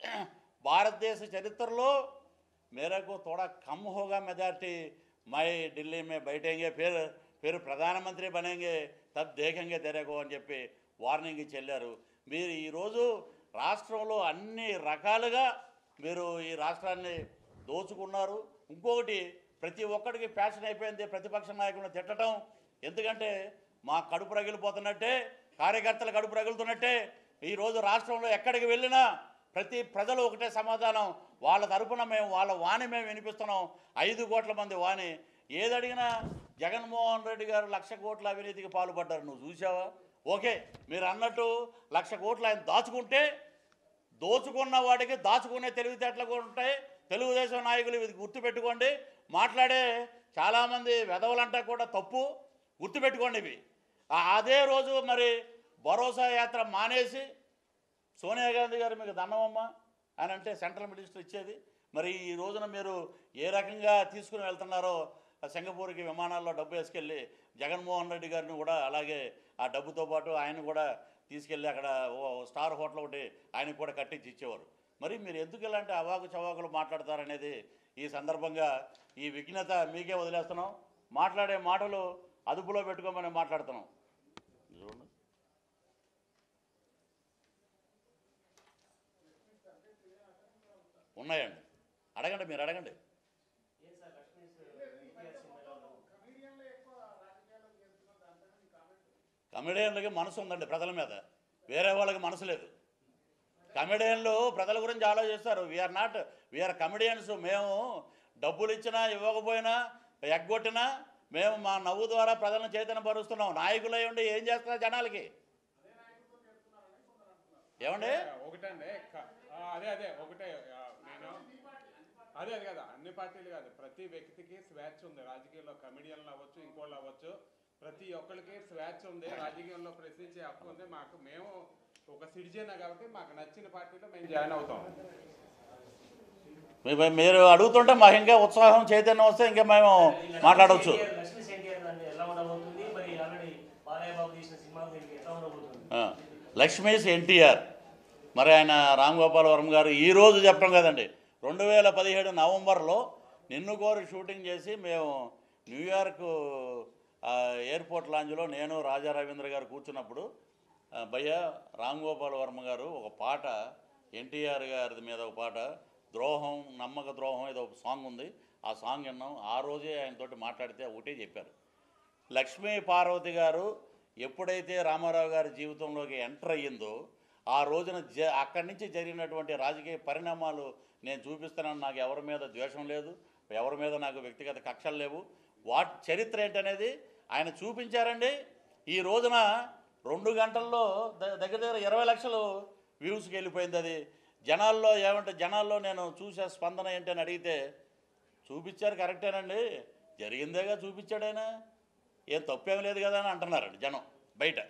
భారతదేశ చరిత్రలో मेरे को थोड़ा कम होगा मेजॉरिटी मैं दिल्ली में बैठेंगे फिर फिर ప్రధానమంత్రి బనేంగే తబ్ దేఖంగే తెరేకో అని చెప్పి వార్నింగ్ ఇచ్చి వెళ్ళారు మీరు ఈరోజు రాష్ట్రంలో అన్ని రకాలుగా మీరు ఈ రాష్ట్రాన్ని దోచుకున్నారు ఇంకొకటి ప్రతి ఒక్కడికి ఫ్యాషన్ అయిపోయింది ప్రతిపక్ష నాయకులను తిట్టడం ఎందుకంటే మా కడుపు రగిలిపోతున్నట్టే కార్యకర్తల కడుపు రగులుతున్నట్టే ఈరోజు రాష్ట్రంలో ఎక్కడికి వెళ్ళినా ప్రతి ప్రజలు ఒకటే సమాధానం వాళ్ళ తరపున మేము వాళ్ళ వాణి మేము వినిపిస్తున్నాం ఐదు కోట్ల మంది వాణి ఏదడిగినా జగన్మోహన్ రెడ్డి గారు లక్ష కోట్ల అవినీతికి పాల్పడ్డారు నువ్వు చూసావా ఓకే మీరు అన్నట్టు లక్ష కోట్లు ఆయన దాచుకుంటే దోచుకున్న వాడికి దాచుకునే తెలివితేటలు కూడా ఉంటాయి తెలుగుదేశం నాయకులు ఇది గుర్తుపెట్టుకోండి మాట్లాడే చాలామంది వెధవలంటా కూడా తప్పు గుర్తుపెట్టుకోండి ఇవి ఆ- అదే రోజు మరి భరోసా యాత్ర మానేసి సోనియా గాంధీ గారు మీకు దండమమ్మ అని అంటే సెంట్రల్ మినిస్టర్ ఇచ్చేది మరి ఈ రోజున మీరు ఏ రకంగా తీసుకుని వెళ్తున్నారో ఆ సింగపూర్కి విమానాల్లో డబ్బు వేసుకెళ్ళి జగన్మోహన్ రెడ్డి గారిని కూడా అలాగే ఆ డబ్బుతో పాటు ఆయన కూడా తీసుకెళ్ళి అక్కడ ఓ స్టార్ హోటల్ ఒకటి ఆయనకు కూడా కట్టించి ఇచ్చేవారు మరి మీరు ఎందుకు ఇలాంటి అవాకు చవాకులు మాట్లాడతారనేది ఈ సందర్భంగా ఈ విఘ్నత మీకే వదిలేస్తున్నాం మాట్లాడే మాటలు అదుపులో పెట్టుకోమని మాట్లాడుతున్నాం చూడండి ఉన్నాయండి అడగండి మీరు అడగండి కమెడియన్లకి మనసు ఉందండి ప్రజల మీద వేరే వాళ్ళకి మనసు లేదు కమెడియన్లు ప్రజల గురించి ఆలోచిస్తారు వీఆర్ నాట్ వీఆర్ కమెడియన్స్ మేము డబ్బులు ఇచ్చినా ఇవ్వకపోయినా ఎగ్గొట్టినా మేము మా నవ్వు ద్వారా ప్రజలను చైతన్యపరుస్తున్నాం నాయకులై ఉండి ఏం చేస్తున్నారు జనాలకి ఏమండి ఒకటండి క- ఆ, అదే అదే ఒకటే ఆ, నేను అదే అది కదా అన్ని పార్టీలు కాదు ప్రతి వ్యక్తికి స్వేచ్ఛ ఉంది రాజకీయాల్లో కమెడియన్లు అవ్వచ్చు ఇంకోళ్ళు అవ్వచ్చు ప్రతి ఒక్కరికి స్వేచ్ఛ ఉంది రాజకీయంలో ప్రశ్నించే హక్కు ఉంది మాకు మేము ఒక సిటిజన్ కాబట్టి మాకు నచ్చిన పార్టీలో మేము జాయిన్ అవుతాం మీ- మీరు అడుగుతుంటే మాకు ఇంకా ఉత్సాహం చైతన్యం వస్తే ఇంకా మేము మాట్లాడవచ్చు లక్ష్మీ ఎన్టీఆర్ దాన్ని ఎలా ఉండబోతుంది మరి ఆల్రెడీ బాలయ్య బాబు తీసిన సినిమా దీనికి ఎట్లా ఉండబోతుంది ఆ, లక్ష్మీస్ ఎన్టీఆర్ మరి ఆయన రామ్ గోపాల్ వర్మ గారు ఈ రోజు చెప్పడం కదండి రెండు వేల పదిహేడు నవంబర్లో నిన్ను కోరి షూటింగ్ చేసి మేము న్యూయార్క్ ఆ, ఎయిర్పోర్ట్ లాంజ్లో నేను రాజా రవీంద్ర గారు కూర్చున్నప్పుడు ఆ, భయ్య రామ్ గోపాల్ వర్మ గారు ఒక పాట ఎన్టీఆర్ గారి మీద ఒక పాట ద్రోహం నమ్మక ద్రోహం ఏదో ఒక సాంగ్ ఉంది ఆ సాంగ్ విన్నాం ఆ రోజే ఆయనతోటి మాట్లాడితే ఒకటే చెప్పారు లక్ష్మీ పార్వతి గారు ఎప్పుడైతే రామారావు గారి జీవితంలోకి ఎంటర్ అయ్యిందో ఆ రోజున జ అక్కడి నుంచి జరిగినటువంటి రాజకీయ పరిణామాలు నేను చూపిస్తున్నాను నాకు ఎవరి మీద ద్వేషం లేదు ఎవరి మీద నాకు వ్యక్తిగత కక్షలు లేవు వాట్ చరిత్ర ఏంటనేది ఆయన చూపించారండి ఈ రోజున రెండు గంటల్లో ద- దగ్గర దగ్గర ఇరవై లక్షలు వ్యూస్కి వెళ్ళిపోయింది అది జనాల్లో ఏమంటే జనాల్లో నేను చూసే స్పందన ఏంటని అడిగితే చూపించారు కరెక్టేనండి జరిగిందేగా చూపించాడు ఆయన ఏం తప్పేం లేదు కదా అని అంటున్నారండి జనం బయట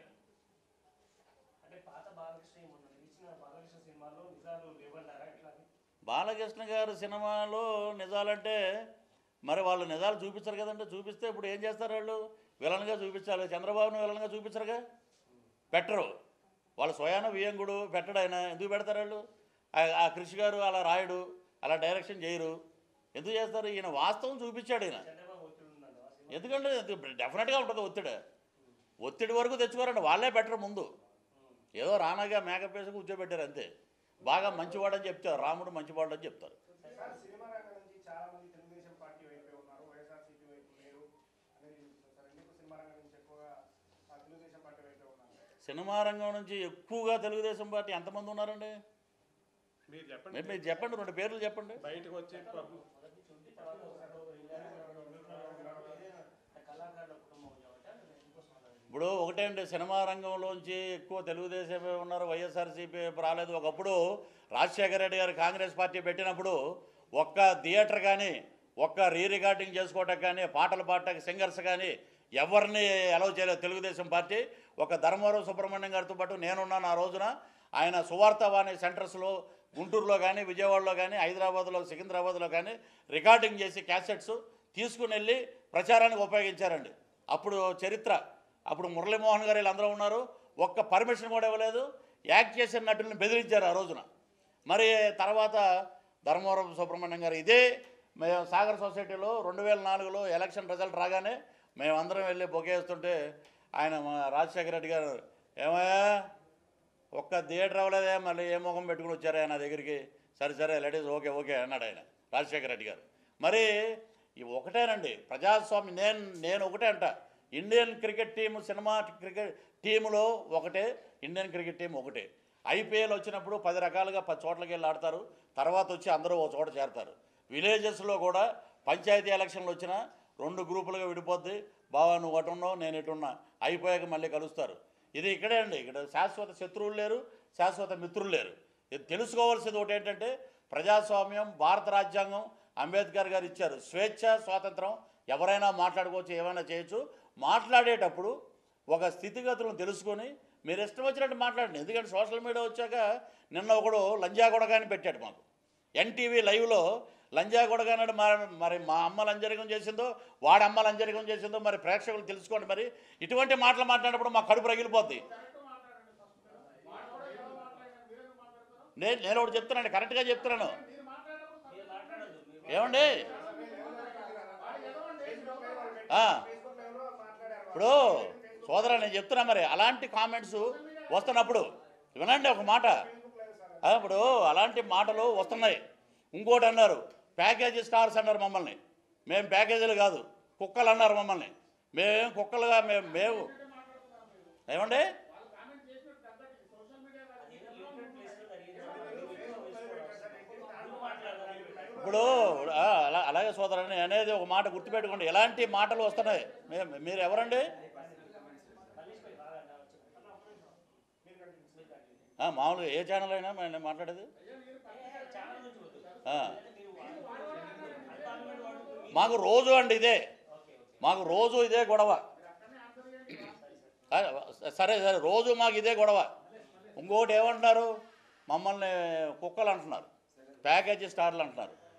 అంటే పాత బాలకృష్ణ మొన్న ఇచ్చిన బాలకృష్ణ సినిమాలో నిజాలు లేవంటారా ఎట్లా అని? బాలకృష్ణ గారి సినిమాలో నిజాలంటే మరి వాళ్ళు నిజాలు చూపించరు కదండి చూపిస్తే ఇప్పుడు ఏం చేస్తారు వాళ్ళు విలన్గా చూపించాలి చంద్రబాబును విలన్గా చూపించరుగా పెట్టరు వాళ్ళ స్వయాన వియంగుడు పెట్టడు ఆయన ఎందుకు పెడతారు వాళ్ళు ఆ- ఆ కృషి గారు అలా రాయడు అలా డైరెక్షన్ చేయరు ఎందుకు చేస్తారు ఈయన వాస్తవం చూపించాడు ఈయన చంద్రబాబు ఒత్తిడి ఉందంట ఆ సినిమా ఎందుకంటే డెఫినెట్గా ఉంటుంది ఒత్తిడి ఒత్తిడి వరకు తెచ్చుకోరండి వాళ్ళే బెటర్ ముందు ఏదో రానాగా మేకప్ వేసి కూర్చోబెట్టారు అంతే బాగా మంచివాడని చెప్తారు రాముడు మంచివాడు అని చెప్తారు సార్ సినిమా రంగం నుంచి చాలా మంది తెలుగుదేశం పార్టీ వైపే ఉన్నారు వైఎస్ఆర్సీపీ వైపు లేరు అనేది చూపిస్తారు సార్ ఎందుకు సినిమా రంగం నుంచి ఎక్కువగా ఆ తెలుగుదేశం పార్టీ వైపే ఉన్నారు సినిమా రంగం నుంచి ఎక్కువగా తెలుగుదేశం పార్టీ ఎంతమంది ఉన్నారండి మీరు చెప్పండి మీరు మీరు చెప్పండి రెండు పేర్లు చెప్పండి బయటకు వచ్చి పబ్లిక్ మొదటి చుట్టి తర్వాత ఒకరు ఏదైనా కళాకారుల కుటుంబం కాబట్టి ఇంకోసం అలా ఇప్పుడు ఒకటే అండి సినిమా రంగంలోంచి ఎక్కువ తెలుగుదేశమే ఉన్నారు వైఎస్ఆర్సీపీ రాలేదు ఒకప్పుడు రాజశేఖర రెడ్డి గారు కాంగ్రెస్ పార్టీ పెట్టినప్పుడు ఒక్క థియేటర్ కానీ ఒక్క రీ రికార్డింగ్ చేసుకోవటం కానీ పాటలు పాడటానికి సింగర్స్ కానీ ఎవరిని అలౌ చేయలేదు తెలుగుదేశం పార్టీ ఒక ధర్మవరం సుబ్రహ్మణ్యం గారితో పాటు నేనున్నాను ఆ రోజున ఆయన సువార్తవాణి సెంటర్స్లో గుంటూరులో కానీ విజయవాడలో కానీ హైదరాబాద్లో సికింద్రాబాద్లో కానీ రికార్డింగ్ చేసి క్యాసెట్స్ తీసుకుని వెళ్ళి ప్రచారానికి ఉపయోగించారండి అప్పుడు చరిత్ర అప్పుడు మురళీమోహన్ గారు వీళ్ళందరూ ఉన్నారు ఒక్క పర్మిషన్ కూడా ఇవ్వలేదు యాక్ట్ చేసిన నటుల్ని బెదిరించారు ఆ రోజున మరి తర్వాత ధర్మవరం సుబ్రహ్మణ్యం గారు ఇదే మేము సాగర్ సొసైటీలో రెండు వేల నాలుగులో ఎలక్షన్ రిజల్ట్ రాగానే మేమందరం వెళ్ళి బొకేస్తుంటే ఆయన మా రాజశేఖర రెడ్డి గారు ఏమయ్యా ఒక్క థియేటర్ అవ్వలేదే మళ్ళీ ఏ ముఖం పెట్టుకుని వచ్చారా నా దగ్గరికి సరే సరే లెడీస్ ఓకే ఓకే అన్నాడు ఆయన రాజశేఖర రెడ్డి గారు మరి ఈ ఒకటేనండి ప్రజాస్వామ్యం నేను నేను ఒకటే అంట Indian cricket team cinema cricket టీములో ఒకటే ఇండియన్ క్రికెట్ టీం ఒకటే ఐపీఎల్ వచ్చినప్పుడు పది రకాలుగా పది చోట్లకి వెళ్ళి ఆడతారు తర్వాత వచ్చి అందరూ ఒక చోట చేరతారు విలేజెస్లో కూడా పంచాయతీ ఎలక్షన్లు వచ్చినా రెండు గ్రూపులుగా విడిపోద్ది బావా నువ్వు అటు ఉన్నావు నేను ఇటు ఉన్నా అయిపోయాక మళ్ళీ కలుస్తారు ఇది ఇక్కడే అండి ఇక్కడ శాశ్వత శత్రువులు లేరు శాశ్వత మిత్రులు లేరు ఇది తెలుసుకోవాల్సింది ఒకటి ఏంటంటే ప్రజాస్వామ్యం భారత రాజ్యాంగం అంబేద్కర్ గారు ఇచ్చారు స్వేచ్ఛ స్వాతంత్రం ఎవరైనా మాట్లాడుకోవచ్చు ఏమైనా చేయొచ్చు మాట్లాడేటప్పుడు ఒక స్థితిగతులను తెలుసుకొని మీరు ఇష్టం వచ్చినట్టు మాట్లాడండి ఎందుకంటే సోషల్ మీడియా వచ్చాక నిన్న ఒకడు లంజా కొడగాని పెట్టాడు మాకు ఎన్టీవీ లైవ్లో లంజా కొడగానాడు మరి మరి మా అమ్మ లంజరికం చేసిందో వాడి అమ్మ లంజరికం చేసిందో మరి ప్రేక్షకులు తెలుసుకోండి మరి ఇటువంటి మాటలు మాట్లాడినప్పుడు మా కడుపు రగిలిపోద్ది నేను నేను ఒకటి చెప్తున్నాను కరెక్ట్గా చెప్తున్నాను ఏమండి ఆ, ఇప్పుడు సోదరా నేను చెప్తున్నా మరి అలాంటి కామెంట్స్ వస్తున్నప్పుడు వినండి ఒక మాట ఆ, ఇప్పుడు అలాంటి మాటలు వస్తున్నాయి ఇంకోటి అన్నారు ప్యాకేజీ స్టార్స్ అన్నారు మమ్మల్ని మేము ప్యాకేజీలు కాదు కుక్కలు అన్నారు మమ్మల్ని మేము కుక్కలుగా మేము మేము ఏమండి ఇప్పుడు ఆ, అలా అలాగే సోదరుని అనేది ఒక మాట గుర్తుపెట్టుకోండి ఎలాంటి మాటలు వస్తున్నాయి మే- మీరు ఎవరండి ఆ, మామూలుగా ఏ ఛానల్ అయినా నేను మాట్లాడేది ఆ. మాకు రోజు అండి ఇదే మాకు రోజు ఇదే గొడవ ఆ, సరే సరే రోజు మాకు ఇదే గొడవ ఇంకోటి ఏమంటున్నారు మమ్మల్ని కుక్కలు అంటున్నారు ప్యాకేజీ స్టార్లు అంటున్నారు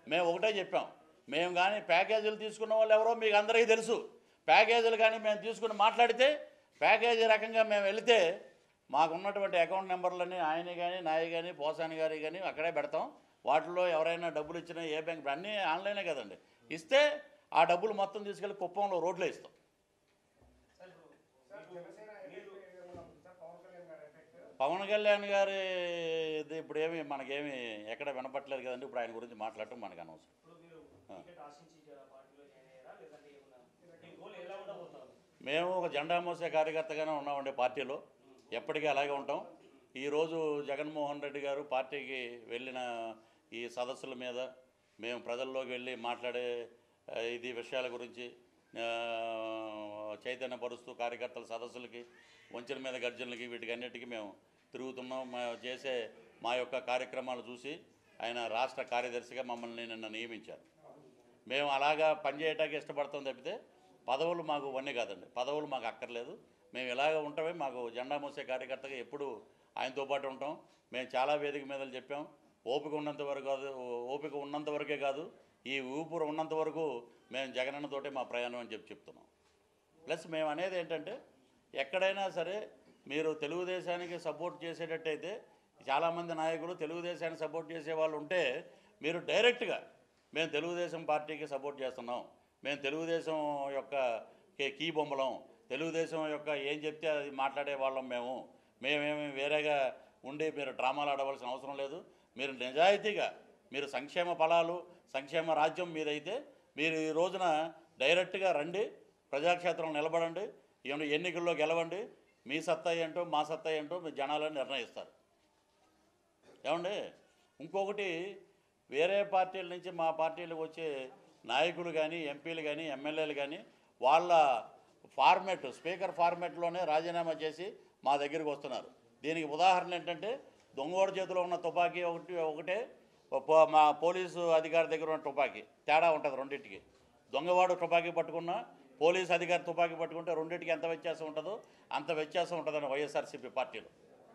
మేము ఒకటే చెప్పాం మేము కానీ ప్యాకేజీలు తీసుకున్న వాళ్ళు ఎవరో మీకు అందరికీ తెలుసు ప్యాకేజీలు కానీ మేము తీసుకుని మాట్లాడితే ప్యాకేజీ రకంగా మేము వెళితే మాకు ఉన్నటువంటి అకౌంట్ నెంబర్లన్నీ ఆయన కానీ నాయ కానీ పోసాని గారి కానీ అక్కడే పెడతాం వాటిలో ఎవరైనా డబ్బులు ఇచ్చినా ఏ బ్యాంక్ అన్నీ ఆన్లైనే కదండి ఇస్తే ఆ డబ్బులు మొత్తం తీసుకెళ్ళి కుప్పంలో రోడ్లో ఇస్తాం సార్ ఇప్పుడు సార్ జనసేన ఎఫెక్ట్ ఏమైనా ఉంది సార్ పవన్ కళ్యాణ్ గారి ఎఫెక్ట్ పవన్ కళ్యాణ్ గారి ఇది ఇప్పుడు ఏమి మనకేమి ఎక్కడ వినపట్లేదు కదండి ఇప్పుడు ఆయన గురించి మాట్లాడటం మనకు అనవసరం ఇప్పుడు మీరు టికెట్ ఆశించి జ- పార్టీలో జాయిన్ అయ్యారా లేదంటే ఏమన్నా మీ గోల్ ఎలా ఉండబోతారు మేము ఒక జెండా మోసే కార్యకర్తగానే ఉన్నామండి పార్టీలో ఎప్పటికీ అలాగే ఉంటాం ఈరోజు జగన్మోహన్ రెడ్డి గారు పార్టీకి వెళ్ళిన ఈ సదస్సుల మీద మేము ప్రజల్లోకి వెళ్ళి మాట్లాడే ఆ, ఇది విషయాల గురించి ఆ, చైతన్యపరుస్తూ కార్యకర్తల సదస్సులకి వంచన మీద గర్జనలకి వీటికి అన్నిటికీ మేము తిరుగుతున్నాం మా చేసే మా యొక్క కార్యక్రమాలు చూసి ఆయన రాష్ట్ర కార్యదర్శిగా మమ్మల్ని నిన్న నియమించారు మేము అలాగా పనిచేయటానికి ఇష్టపడతాం తప్పితే పదవులు మాకు వన్నీ కాదండి పదవులు మాకు అక్కర్లేదు మేము ఇలాగ ఉంటామే మాకు జెండా మోసే కార్యకర్తగా ఎప్పుడు ఆయనతో పాటు ఉంటాం మేము చాలా వేదిక మీద చెప్పాం ఓపిక ఉన్నంత వరకు కాదు ఓపిక ఉన్నంత వరకే కాదు ఈ ఊపిరి ఉన్నంత వరకు మేము జగనన్నతోటే మా ప్రయాణం అని చెప్పి చెప్తున్నాం ప్లస్ మేము అనేది ఏంటంటే ఎక్కడైనా సరే మీరు తెలుగుదేశానికి సపోర్ట్ చేసేటట్టయితే చాలామంది నాయకులు తెలుగుదేశానికి సపోర్ట్ చేసే వాళ్ళు ఉంటే మీరు డైరెక్ట్గా మేము తెలుగుదేశం పార్టీకి సపోర్ట్ చేస్తున్నాం మేము తెలుగుదేశం యొక్క కే- కీ బొమ్మలం తెలుగుదేశం యొక్క ఏం చెప్తే అది మాట్లాడే వాళ్ళం మేము మేమేమి వేరేగా ఉండి మీరు డ్రామాలు ఆడవలసిన అవసరం లేదు మీరు నిజాయితీగా మీరు సంక్షేమ ఫలాలు సంక్షేమ రాజ్యం మీదైతే మీరు ఈ రోజున డైరెక్ట్గా రండి ప్రజాక్షేత్రంలో నిలబడండి ఏమన్నా ఎన్నికల్లో గెలవండి మీ సత్తా ఏంటో మా సత్తా ఏంటో మీ జనాలను నిర్ణయిస్తారు ఏమండి ఇంకొకటి వేరే పార్టీల నుంచి మా పార్టీలకు వచ్చే నాయకులు కానీ ఎంపీలు కానీ ఎమ్మెల్యేలు కానీ వాళ్ళ ఫార్మెట్ స్పీకర్ ఫార్మెట్లోనే రాజీనామా చేసి మా దగ్గరికి వస్తున్నారు దీనికి ఉదాహరణ ఏంటంటే దొంగోడు చేతిలో ఉన్న తుపాకీ ఒకటి ఒకటే పో- మా పోలీసు అధికారి దగ్గర ఉన్న తుపాకీ తేడా ఉంటుంది రెండింటికి దొంగవాడు తుపాకీ పట్టుకున్న పోలీసు అధికారి తుపాకీ పట్టుకుంటే రెండింటికి ఎంత వ్యత్యాసం ఉంటుందో అంత వ్యత్యాసం ఉంటుందని వైఎస్ఆర్సీపీ పార్టీలో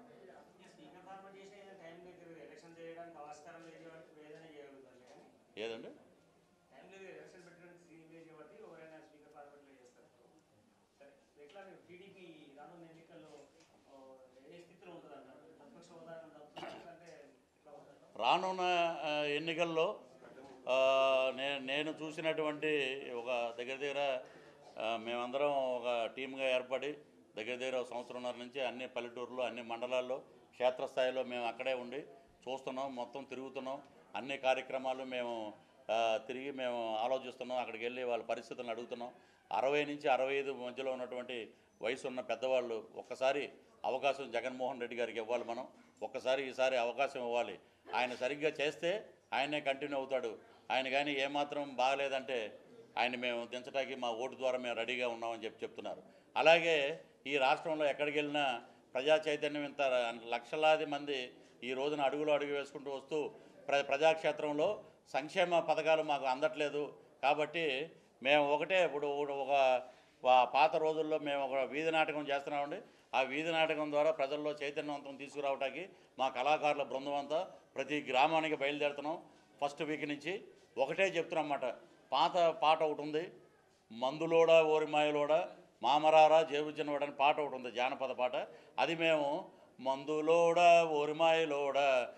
ఈ స్పీకర్ ఫార్మేట్ చేసిన టైం దగ్గర ఎలక్షన్ చేయడానికి ఆస్కారం లేదు కాబట్టి ఏదైనా చేయగలుగుతారు కానీ ఏదండి టైం లేదు ఎలక్షన్ పెట్టడానికి సీన్ లేదు కాబట్టి ఎవరైనా స్పీకర్ ఫార్మేట్లో చేస్తారు సరే ఎట్లా మీరు టీడీపీ రానున్న ఎన్నికల్లో ఆ, ఏ స్థితిలో ఉంటుంది అంటారు ప్రతిపక్ష హోదా అంటే ఎట్లా ఉంటుంది రానున్న ఆ, ఎన్నికల్లో ఆ, నే- నేను చూసినటువంటి ఒక దగ్గర దగ్గర ఆ, మేమందరం ఒక టీమ్గా ఏర్పడి దగ్గర దగ్గర ఒక సంవత్సరంన్నర నుంచి అన్ని పల్లెటూరులో అన్ని మండలాల్లో క్షేత్రస్థాయిలో మేము అక్కడే ఉండి చూస్తున్నాం మొత్తం తిరుగుతున్నాం అన్ని కార్యక్రమాలు మేము ఆ, తిరిగి మేము ఆలోచిస్తున్నాం అక్కడికి వెళ్ళి వాళ్ళ పరిస్థితులను అడుగుతున్నాం అరవై నుంచి అరవై ఐదు మధ్యలో ఉన్నటువంటి వయసు ఉన్న పెద్దవాళ్ళు ఒక్కసారి అవకాశం జగన్మోహన్ రెడ్డి గారికి ఇవ్వాలి మనం ఒక్కసారి ఈసారి అవకాశం ఇవ్వాలి ఆయన సరిగ్గా చేస్తే ఆయనే కంటిన్యూ అవుతాడు ఆయన కానీ ఏమాత్రం బాగలేదంటే ఆయన మేము దించడానికి మా ఓటు ద్వారా మేము రెడీగా ఉన్నామని చెప్పి చెప్తున్నారు అలాగే ఈ రాష్ట్రంలో ఎక్కడికి వెళ్ళినా ప్రజా చైతన్యం ఇంత లక్షలాది మంది ఈ రోజున అడుగులు అడుగు వేసుకుంటూ వస్తూ ప్ర ప్రజాక్షేత్రంలో సంక్షేమ పథకాలు మాకు అందట్లేదు కాబట్టి మేము ఒకటే ఇప్పుడు ఒక వా- పాత రోజుల్లో మేము ఒక వీధి నాటకం చేస్తున్నామండి ఆ వీధి నాటకం ద్వారా ప్రజల్లో చైతన్యవంతం తీసుకురావడానికి మా కళాకారుల బృందం అంతా ప్రతి గ్రామానికి బయలుదేరుతున్నాం ఫస్ట్ వీక్ నుంచి ఒకటే చెప్తున్నమాట పాత పాట ఒకటి ఉంది మందులోడ ఓరిమాయలోడ మామరారా జేబు చిన్నవాడని పాట ఒకటి ఉంది జానపద పాట అది మేము మందులోడ ఓరిమాయలోడ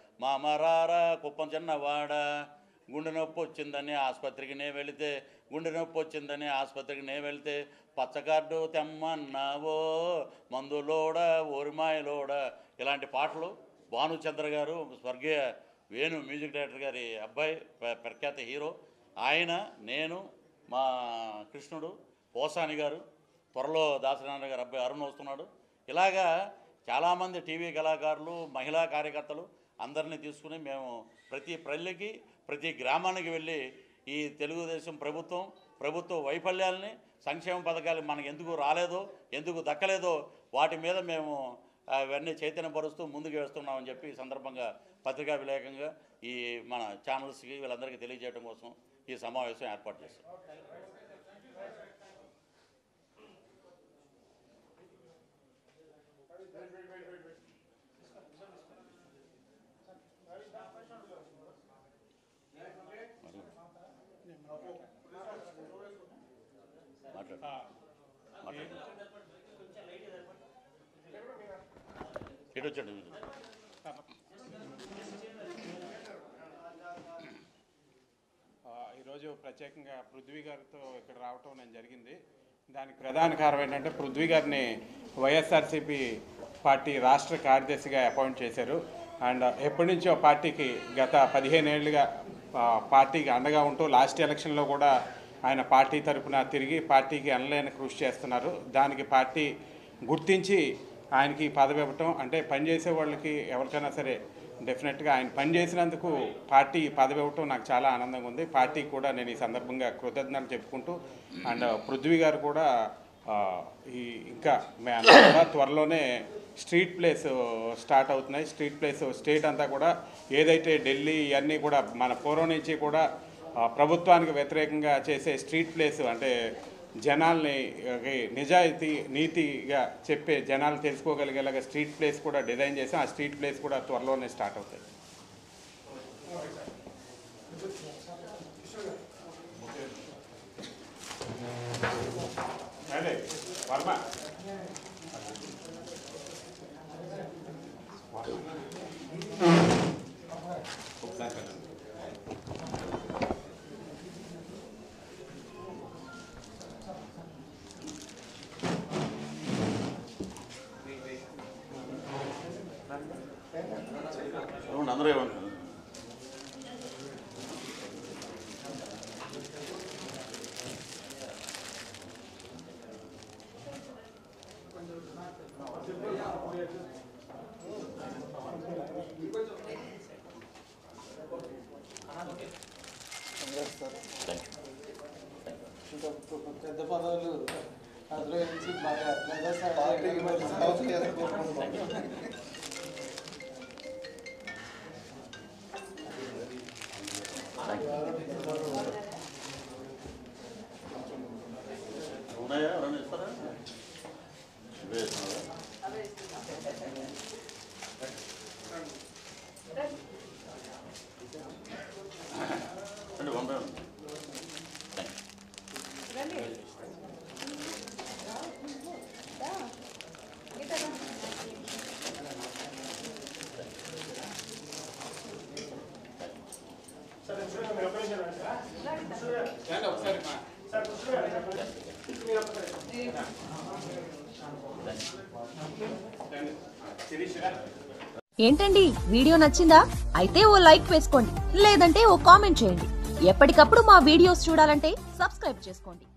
మామరారా కుప్పం చిన్నవాడ గుండె నొప్పి వచ్చిందని ఆసుపత్రికి నే వెళితే గుండె నొప్పి వచ్చిందని ఆసుపత్రికి నే వెళితే పచ్చకార్డు తెమ్మన్నావో మందులోడ ఓరిమాయలోడ ఇలాంటి పాటలు భానుచంద్ర గారు స్వర్గీయ వేణు మ్యూజిక్ డైరెక్టర్ గారి అబ్బాయి ప్ర- ప్రఖ్యాత హీరో ఆయన నేను మా కృష్ణుడు పోసాని గారు త్వరలో దాసనారాయణ గారు అబ్బాయి అరుణ్ వస్తున్నాడు ఇలాగా చాలామంది టీవీ కళాకారులు మహిళా కార్యకర్తలు అందరినీ తీసుకుని మేము ప్రతి పల్లెకి ప్రతి గ్రామానికి వెళ్ళి ఈ తెలుగుదేశం ప్రభుత్వం ప్రభుత్వ వైఫల్యాలని సంక్షేమ పథకాలు మనకు ఎందుకు రాలేదో ఎందుకు దక్కలేదో వాటి మీద మేము అవన్నీ చైతన్యపరుస్తూ ముందుకు వేస్తున్నామని చెప్పి ఈ సందర్భంగా పత్రికా విలేకంగా ఈ మన ఛానల్స్కి వీళ్ళందరికీ తెలియజేయడం కోసం ఈ సమావేశం ఏర్పాటు చేశాం మరి మాట్లాడు ఆ, ఇటు వచ్చండి ఆ, ఈరోజు ప్రత్యేకంగా పృథ్వీ గారితో ఇక్కడ రావటం నేను జరిగింది దానికి ప్రధాన కారణం ఏంటంటే పృథ్వీ గారిని వైఎస్ఆర్సీపీ పార్టీ రాష్ట్ర కార్యదర్శిగా అపాయింట్ చేశారు అండ్ ఎప్పటి నుంచో పార్టీకి గత పదిహేను ఏళ్ళుగా ఆ, పార్టీకి అండగా ఉంటూ లాస్ట్ ఎలక్షన్లో కూడా ఆయన పార్టీ తరపున తిరిగి పార్టీకి అనలేని కృషి చేస్తున్నారు దానికి పార్టీ గుర్తించి ఆయనకి ఈ పదవి ఇవ్వటం అంటే పనిచేసే వాళ్ళకి ఎవరికైనా సరే డెఫినెట్గా ఆయన పనిచేసినందుకు పార్టీ ఈ పదవి ఇవ్వటం నాకు చాలా ఆనందంగా ఉంది పార్టీ కూడా నేను ఈ సందర్భంగా కృతజ్ఞతలు చెప్పుకుంటూ అండ్ పృథ్వీ గారు కూడా ఆ, ఈ ఇంకా మే అందరం కూడా త్వరలోనే స్ట్రీట్ ప్లేస్ స్టార్ట్ అవుతున్నాయి స్ట్రీట్ ప్లేస్ స్టేట్ అంతా కూడా ఏదైతే ఢిల్లీ ఇవన్నీ కూడా మన పూర్వం నుంచి కూడా ఆ, ప్రభుత్వానికి వ్యతిరేకంగా చేసే స్ట్రీట్ ప్లేస్ అంటే జనాల్ని ఆ, నిజాయితీ నీతిగా చెప్పే జనాలు తెలుసుకోగలిగేలాగా స్ట్రీట్ ప్లేస్ కూడా డిజైన్ చేసాం ఆ స్ట్రీట్ ప్లేస్ కూడా త్వరలోనే స్టార్ట్ అవుతాయి అదే వర్మ ఒకసారి వెళ్ళండి. అవును అందరూ ఏమంటారు థ్యాంక్ యూ పెద్ద పదవులు అధిరోహించి బాగా ఉన్నాయా ఎవరైనా ఇస్తారా ఇవే ఇస్తున్నారా రండి one by one thank you sir ఇప్పుడు మీరు ఒక్క నిమిషం రండి సార్. రండి ఒకసారి మా సార్ కూర్చోండి సార్. మీరు ఒక్కసారి. రండి. శిరీష్ గారు ఏంటండి వీడియో నచ్చిందా అయితే ఓ లైక్ వేసుకోండి లేదంటే ఓ కామెంట్ చేయండి ఎప్పటికప్పుడు మా వీడియోస్ చూడాలంటే సబ్స్క్రైబ్ చేసుకోండి